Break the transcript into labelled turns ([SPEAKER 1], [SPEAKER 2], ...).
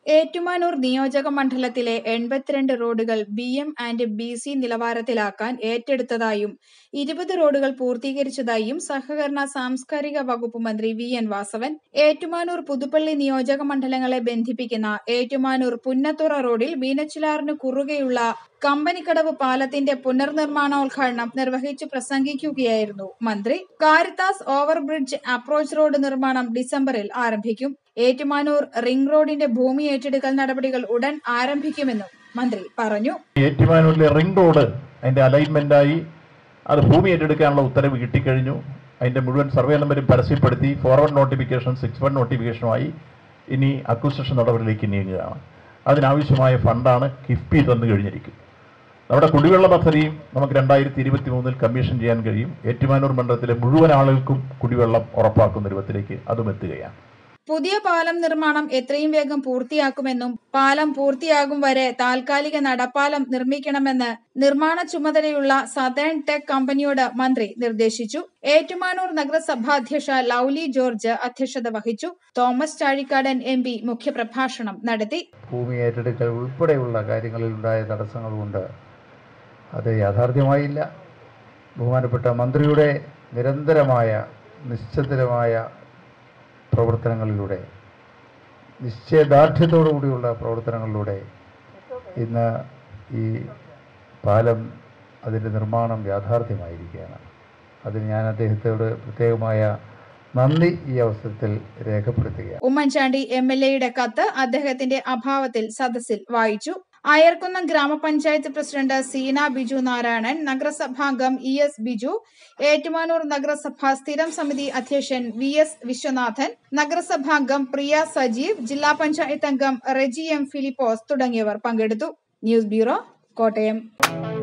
[SPEAKER 1] ഏറ്റുമാനൂർ നിയോജക മണ്ഡലത്തിലെ എൺപത്തിരണ്ട് റോഡുകൾ B M and B C നിലവാരത്തിലാക്കാൻ ഏറ്റെടുത്തതായും ഇരുപത് റോഡുകൾ പൂർത്തീകരിച്ചതായും സഹകരണ സാംസ്കാരിക വകുപ്പ് മന്ത്രി വി എൻ വാസവൻ ഏറ്റുമാനൂർ പുതുപ്പള്ളി നിയോജക മണ്ഡലങ്ങളെ ബന്ധിപ്പിക്കുന്ന ഏറ്റുമാനൂർ പുന്നത്തുറ റോഡിൽ മീനച്ചിലാറിന് കുറുകെയുള്ള കമ്പനിക്കടവ് പാലത്തിന്റെ പുനർനിർമ്മാണോദ്ഘാടനം നിർവഹിച്ചു പ്രസംഗിക്കുകയായിരുന്നു മന്ത്രി കാരിത്താസ് ഓവർബ്രിഡ്ജ് അപ്രോച്ച് റോഡ് നിർമ്മാണം ഡിസംബറിൽ ആരംഭിക്കും ഏറ്റുമാനൂർ റിംഗ് റോഡിന്റെ ഭൂമി ഏറ്റെടുക്കൽ നടപടികൾ ഉടൻ ആരംഭിക്കുമെന്നും മന്ത്രി പറഞ്ഞു
[SPEAKER 2] ഏറ്റുമാനൂരിലെ റിംഗ് റോഡ് അതിന്റെ അലൈൻമെന്റായി അത് ഭൂമി ഏറ്റെടുക്കാനുള്ള ഉത്തരവ് കിട്ടിക്കഴിഞ്ഞു അതിന്റെ മുഴുവൻ സർവേ നമ്പരും പരസ്യപ്പെടുത്തി ഫോർവേഡ് നോട്ടിഫിക്കേഷൻ സിക്സ് വൺ നോട്ടിഫിക്കേഷനുമായി ഇനി അക്വിസിഷൻ നടപടിയിലേക്ക് നീങ്ങുകയാണ് അതിനാവശ്യമായ ഫണ്ടാണ് കിഫ്ബി തന്നു കഴിഞ്ഞിരിക്കും നമ്മുടെ കുടിവെള്ള പദ്ധതിയും നമുക്ക് രണ്ടായിരത്തി ഇരുപത്തി മൂന്നിൽ കമ്മീഷൻ ചെയ്യാൻ കഴിയും ഏറ്റുമാനൂർ മണ്ഡലത്തിലെ മുഴുവൻ ആളുകൾക്കും കുടിവെള്ളം ഉറപ്പാക്കുന്ന രൂപത്തിലേക്ക് അതും എത്തുകയാണ്
[SPEAKER 1] പുതിയ പാലം നിർമ്മാണം എത്രയും വേഗം പൂർത്തിയാക്കുമെന്നും പാലം പൂർത്തിയാകും വരെ താൽക്കാലിക നടപ്പാലം നിർമ്മിക്കണമെന്ന് നിർമ്മാണ ചുമതലയുള്ള സതേൺ ടെക് കമ്പനിയോട് മന്ത്രി നിർദ്ദേശിച്ചു ഏറ്റുമാനൂർ നഗരസഭാധ്യക്ഷ ലൌലി ജോർജ് അധ്യക്ഷത വഹിച്ചു തോമസ് ചാഴിക്കാടൻ എം പി മുഖ്യപ്രഭാഷണം നടത്തി
[SPEAKER 3] ഭൂമി ഏറ്റെടുക്കൽ ഉൾപ്പെടെയുള്ള കാര്യങ്ങളിൽ ഉണ്ടായ തടസ്സങ്ങൾ കൊണ്ട് അത് യാഥാർത്ഥ്യമായില്ല ബഹുമാനപ്പെട്ട മന്ത്രിയുടെ നിരന്തരമായ നിശ്ചിതമായ പ്രവർത്തനങ്ങളിലൂടെ നിശ്ചയദാർഢ്യത്തോടുകൂടിയുള്ള പ്രവർത്തനങ്ങളിലൂടെ ഇന്ന് ഈ പാലം അതിൻ്റെ നിർമ്മാണം യാഥാർത്ഥ്യമായിരിക്കുകയാണ് അതിന് ഞാൻ അദ്ദേഹത്തോട് പ്രത്യേകമായ നന്ദി ഈ അവസരത്തിൽ രേഖപ്പെടുത്തുകയാണ്
[SPEAKER 1] ഉമ്മൻചാണ്ടി എം എൽ എയുടെ കത്ത് അദ്ദേഹത്തിന്റെ അഭാവത്തിൽ സദസ്സിൽ വായിച്ചു അയർക്കുന്നം ഗ്രാമപഞ്ചായത്ത് പ്രസിഡന്റ് സീന ബിജു നാരായണൻ നഗരസഭാംഗം ഇ എസ് ബിജു ഏറ്റുമാനൂർ നഗരസഭ സ്ഥിരം സമിതി അധ്യക്ഷൻ വി എസ് വിശ്വനാഥൻ നഗരസഭാംഗം പ്രിയ സജീവ് ജില്ലാ പഞ്ചായത്ത് അംഗം റെജി എം ഫിലിപ്പോസ് തുടങ്ങിയവർ പങ്കെടുത്തു ന്യൂസ് ബ്യൂറോ കോട്ടയം